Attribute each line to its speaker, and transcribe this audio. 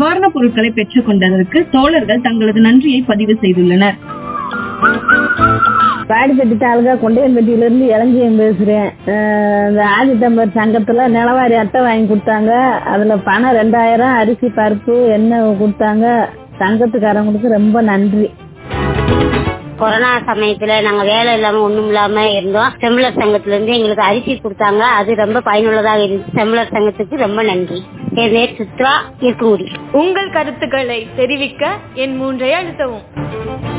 Speaker 1: நிவாரணப் பொருட்களை பெற்றுக் கொண்டதற்கு தோழர்கள் தங்களது நன்றியை பதிவு செய்துள்ளனர்
Speaker 2: வாடிப்பட்டி தாலுகா கொண்டையன்பட்டியில இருந்து இளஞ்சியம் பேசுறேன் அஹ் இந்த ஆதித்தம்பர் சங்கத்துல நிலவாரி அட்டை வாங்கி கொடுத்தாங்க அதுல பணம் ரெண்டாயிரம் அரிசி பருப்பு எண்ணெய் கொடுத்தாங்க சங்கத்துக்காரங்களுக்கு ரொம்ப நன்றி
Speaker 3: கொரோனா சமயத்துல நாங்க வேலை இல்லாம ஒண்ணும் இல்லாம இருந்தோம் செம்பலர் சங்கத்துல இருந்து எங்களுக்கு அரிசி கொடுத்தாங்க அது ரொம்ப பயனுள்ளதாக இருந்துச்சு செம்பலர் சங்கத்துக்கு ரொம்ப நன்றி என் பேர் சித்ரா இருக்கமுடி
Speaker 4: உங்கள் கருத்துக்களை தெரிவிக்க என் மூன்றை அழுத்தவும்